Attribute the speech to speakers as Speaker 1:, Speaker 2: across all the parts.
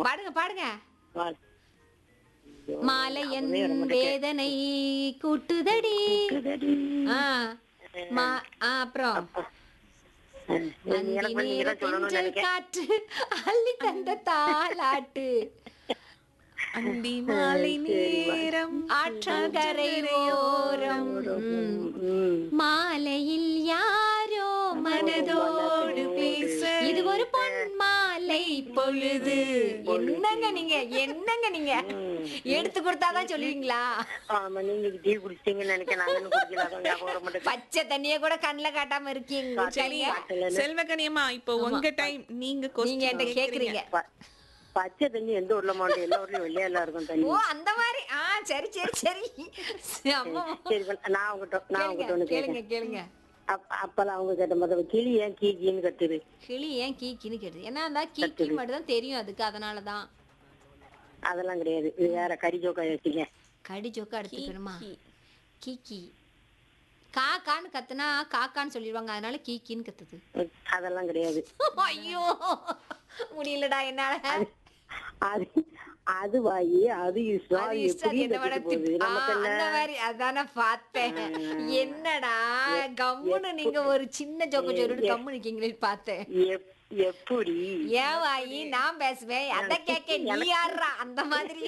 Speaker 1: பாடுங்க பாடுங்க
Speaker 2: வா- ஐயோ,
Speaker 1: மாலையன்
Speaker 2: ஞாபகமே வர மாட்டேங்குது.
Speaker 1: வேதனை கூட்டுதடி
Speaker 2: இருக்குதடி.
Speaker 1: ஆ மா ஆ, அப்புறம்
Speaker 2: அஹ்,
Speaker 1: நந்தி
Speaker 2: எனக்கு வந்து நீங்க
Speaker 1: நேர
Speaker 2: தான் சொல்லணும்னு
Speaker 1: தென்றல்
Speaker 2: நினைக்கிறேன்
Speaker 1: காற்று அள்ளி தந்த தாலாட்டு
Speaker 3: அந்தி மாலை நேரம்
Speaker 1: ஆற்றங்கரை ஓரம் ம்.
Speaker 2: ம்.
Speaker 1: மாலையில் யாரோ மனதோடு பேச இது ஒரு பொன் மாலை பொழுது என்னங்க நீங்க என்னங்க நீங்க எடுத்து கொடுத்தாதான் சொல்லுவீங்களா
Speaker 2: ஆமா நீங்க டீ குடிச்சிட்டீங்கன்னு நினைக்கிறேன் நான் இன்னும் குடிக்கல அதான் ஞாபகம் வர மாட்டேங்குது.
Speaker 1: பச்சை தண்ணிய கூட கண்ணுல காட்டாம இருக்கீங்க
Speaker 3: சரி செல்வகனியம்மா இப்போ உங்க டைம் நீங்க
Speaker 1: நீங்க
Speaker 3: question
Speaker 1: என்கிட்ட கேக்குறீங்க
Speaker 2: ப- பச்சை தண்ணி எந்த ஊர்ல மாட்டோம் எல்லா ஊர்லயும் வெள்ளையா எல்லாம் இருக்கும் தண்ணி
Speaker 1: ஓ அந்த மாதிரி ஆ சரி சரி சரி அம்மா
Speaker 2: சரி இப்ப நான் உங்ககிட்ட நான்
Speaker 1: கேளுங்க
Speaker 2: உங்ககிட்ட ஒண்ணு
Speaker 1: கேளுங்க
Speaker 2: கேட்கறேன்
Speaker 1: கேளுங்க
Speaker 2: அப்ப- அப்பெல்லாம் அவங்க கேட்ட மாதிரி கிளி ஏன் கீ கீன்னு கத்துது
Speaker 1: கிளி ஏன் கீக்கின்னு கேட்டுது ஏன்னா அந்த கீக்கி மட்டும் தான் தெரியும் அதுக்கு அதனாலதான்
Speaker 2: அதெல்லாம் கிடையாது இது வேற கறி ஜோக்கா வச்சுங்க
Speaker 1: கடி ஜோக்கா எடுத்துக்கணுமா கீக்கி காக்கான்னு கத்துனா காக்கான்னு சொல்லிடுவாங்க அதனால கீக்கின்னு கத்துது
Speaker 2: அதெல்லாம் கிடையாது
Speaker 1: ஐயோ முடியலடா என்னால
Speaker 2: அது அது வாயி அது இஷ்டம்
Speaker 1: அது
Speaker 2: அது
Speaker 1: இஷ்டம்
Speaker 2: எப்படி
Speaker 1: என்னை விட
Speaker 2: கத்துட்டு போகுது
Speaker 1: திப்- ஆ,
Speaker 2: நமக்கு என்ன
Speaker 1: அந்த மாதிரி அதானே பார்த்தேன் என்னடா கம்முன்னு நீங்க ஒரு சின்ன ஜோக்க சொல்லிட்டு கம்முன்னு இருக்கீங்களே பார்த்தேன்
Speaker 2: எப்- எப்படி
Speaker 1: ஏன் வாயி நான் பேசுவேன் அத கேட்க நீ யாருடா அந்த மாதிரி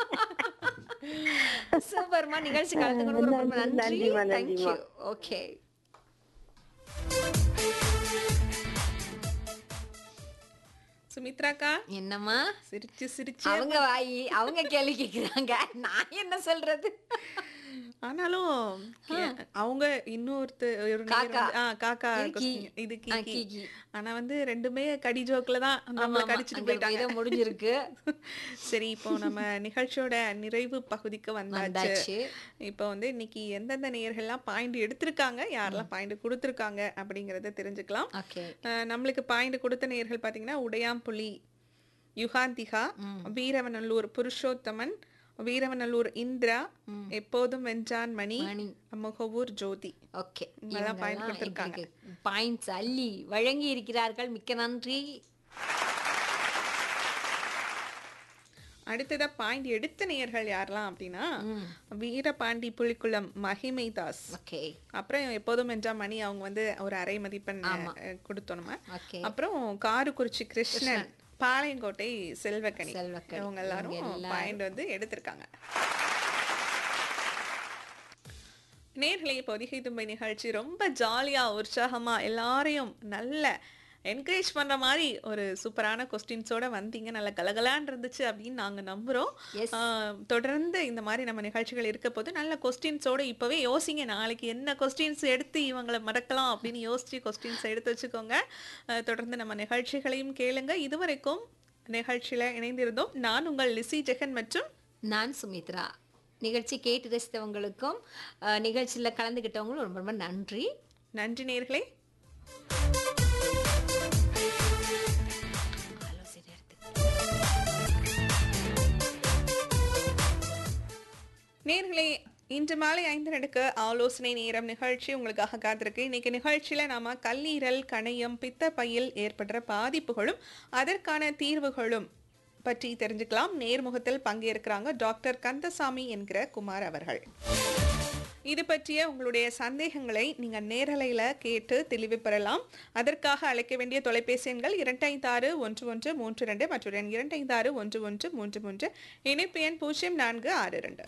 Speaker 1: சூப்பர்மா நிகழ்ச்சி கலந்துக்கணும் ரொம்ப ரொம்ப நன்றி
Speaker 2: நன்றிம்மா,
Speaker 1: தேங்க்யூ
Speaker 2: நன்றிம்மா.
Speaker 1: ஓகே
Speaker 3: சுமித்ராக்கா
Speaker 1: என்னம்மா
Speaker 3: சிரிச்சு சிரிச்சு
Speaker 1: அவங்க வாயி அவங்க கேள்வி கேக்குறாங்க நான் என்ன சொல்றது
Speaker 3: ஆனாலும் கே- அவங்க இன்னொருத்த ஒரு நேயர்
Speaker 1: காக்கா.
Speaker 3: வந்து- ஆ, காக்கா
Speaker 1: இது கீ.
Speaker 3: question. இது
Speaker 1: ஆ,
Speaker 3: கீக்கி
Speaker 1: கீக்கி.
Speaker 3: ஆனா வந்து ரெண்டுமே கடி ஜோக்ல தான்
Speaker 1: ஆமா,
Speaker 3: நம்மள
Speaker 1: ஆமா.
Speaker 3: கடிச்சிட்டு
Speaker 1: அங்க
Speaker 3: போயிட்டாங்க
Speaker 1: இதை முடிஞ்சிருக்கு
Speaker 3: சரி இப்போ நம்ம நிகழ்ச்சியோட நிறைவு பகுதிக்கு வந்தாச்சு
Speaker 1: வந்தாச்சு
Speaker 3: இப்போ வந்து இன்னைக்கு எந்தெந்த நேயர்கள்லாம் பாயிண்ட் எடுத்திருக்காங்க யாரெல்லாம் பாயிண்ட் கொடுத்துருக்காங்க அப்படிங்கறத தெரிஞ்சுக்கலாம்
Speaker 1: ஓகே
Speaker 3: அஹ், நம்மளுக்கு பாயிண்ட் கொடுத்த நேயர்கள் பாத்தீங்கன்னா உடையாம்புலி யுகாந்திகா வீரவநல்லூர் புருஷோத்தமன் வீரவநல்லூர் இந்திரா எப்போதும் வெஞ்சான் மணி
Speaker 1: மணி.
Speaker 3: முகவூர் ஜோதி
Speaker 1: ஓகே
Speaker 3: இவங்கெல்லாம் point கொடுத்திருக்காங்க.
Speaker 1: பாயிண்ட்ஸ் அள்ளி வழங்கி இருக்கிறார்கள் மிக்க நன்றி
Speaker 3: அடுத்ததா பாயிண்ட் எடுத்த நேயர்கள் யாரெல்லாம் அப்படின்னா வீரபாண்டி புலிக்குளம் மகிமை தாஸ்
Speaker 1: ஓகே
Speaker 3: அப்புறம் எப்போதும் வெஞ்சா மணி அவங்க வந்து ஒரு அரை மதிப்பெண் அஹ், கொடுத்தோம் நம்ம
Speaker 1: ஓகே
Speaker 3: அப்புறம் காருக்குறிச்சி கிருஷ்ணன் பாளையங்கோட்டை செல்வக்கணி
Speaker 1: செல்வக்கணி.
Speaker 3: இவங்க எல்லாரும்
Speaker 1: இவங்க எல்லாரும்.
Speaker 3: பாயிண்ட் வந்து எடுத்திருக்காங்க நேர்களை பொதிகை தும்பை நிகழ்ச்சி ரொம்ப ஜாலியா உற்சாகமா எல்லாரையும் நல்ல என்கரேஜ் பண்ற மாதிரி ஒரு சூப்பரான கொஸ்டின்ஸோட வந்தீங்க நல்ல கலகலான்னு இருந்துச்சு அப்படின்னு நாங்க நம்புறோம்
Speaker 1: Yes.
Speaker 3: ஆஹ், தொடர்ந்து இந்த மாதிரி நம்ம நிகழ்ச்சிகள் இருக்க போது நல்ல கொஸ்டின்ஸோட இப்பவே யோசிங்க நாளைக்கு என்ன கொஸ்டின்ஸ் எடுத்து இவங்களை மறக்கலாம் அப்படின்னு யோசிச்சு கொஸ்டின்ஸ் எடுத்து வச்சுக்கோங்க ஆஹ், தொடர்ந்து நம்ம நிகழ்ச்சிகளையும் கேளுங்க இதுவரைக்கும் நிகழ்ச்சியில இணைந்திருந்தோம் நான் உங்கள் லிசி ஜெகன் மற்றும்
Speaker 1: நான் சுமித்ரா நிகழ்ச்சி கேட்டு ரசித்தவங்களுக்கும் அஹ், நிகழ்ச்சியில கலந்துக்கிட்டவங்களும் ரொம்ப ரொம்ப நன்றி
Speaker 3: நன்றி நேர்களே
Speaker 1: ஆலோசனை எடுத்து
Speaker 3: நேர்களே இன்று மாலை ஐந்து நடுக்கு ஆலோசனை நேரம் நிகழ்ச்சி உங்களுக்காக காத்திருக்கு இன்னைக்கு நிகழ்ச்சியில நாம கல்லீரல் கணையம் பித்த பையில் ஏற்படுற பாதிப்புகளும் அதற்கான தீர்வுகளும் பற்றி தெரிஞ்சுக்கலாம் நேர்முகத்தில் பங்கேற்கிறாங்க டாக்டர் கந்தசாமி என்கிற குமார் அவர்கள் இது பற்றிய உங்களுடைய சந்தேகங்களை நீங்க நேரலையில கேட்டு தெளிவு பெறலாம் அதற்காக அழைக்க வேண்டிய தொலைபேசி எண்கள் இரண்டைந்தாறு ஒன்று ஒன்று மூன்று ரெண்டு மற்றும் எண் இரண்டைந்தாறு ஒன்று ஒன்று மூன்று மூன்று இணைப்பு எண் பூஜ்ஜியம் நான்கு ஆறு ரெண்டு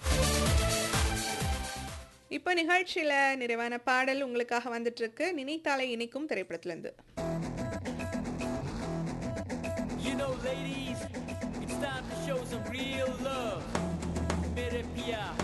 Speaker 3: இப்போ நிகழ்ச்சியில நிறைவான பாடல் உங்களுக்காக வந்துட்டு இருக்கு நினைத்தாலே இனிக்கும் திரைப்படத்திலிருந்து
Speaker 4: You know, ladies, it's time to show some real love. Mere Pia.